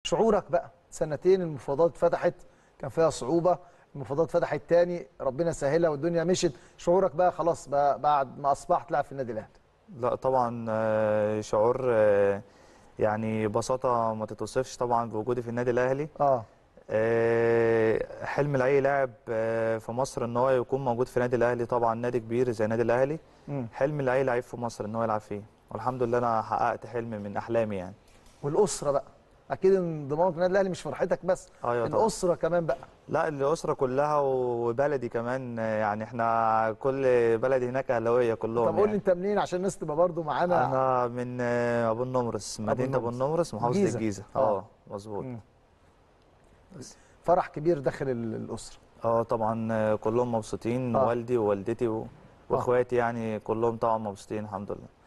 شعورك بقى سنتين المفاوضات فتحت كان فيها صعوبه المفاوضات فتحت تاني ربنا سهلها والدنيا مشت شعورك بقى خلاص بقى بعد ما اصبحت لاعب في النادي الاهلي لا طبعا آه، شعور آه، يعني بساطة ما تتوصفش طبعا بوجودي في النادي الأهلي اه آه، حلم لأي لاعب آه، في مصر إن هو يكون موجود في النادي الأهلي طبعا نادي كبير زي النادي الأهلي مم. حلم لأي لعيب في مصر إن هو يلعب فيه والحمد لله أنا حققت حلم من أحلامي يعني والاسره بقى اكيد انضمامك للنادي الاهلي مش فرحتك بس أيوة طبعا الاسره كمان بقى لا الأسرة كلها وبلدي كمان آه، يعني إحنا كل بلدي هناك أهلاوية كلهم طب قول لي يعني. انت منين عشان الناس تبقى برضو معانا أنا من آه، أبو النمرس مدينة أبو النمرس. النمرس محافظة الجيزة. الجيزة آه. أه مظبوط مم. فرح كبير داخل ال- الاسره اه طبعا آه، كلهم مبسوطين آه. والدي ووالدتي و... واخواتي يعني كلهم طبعا مبسوطين الحمد لله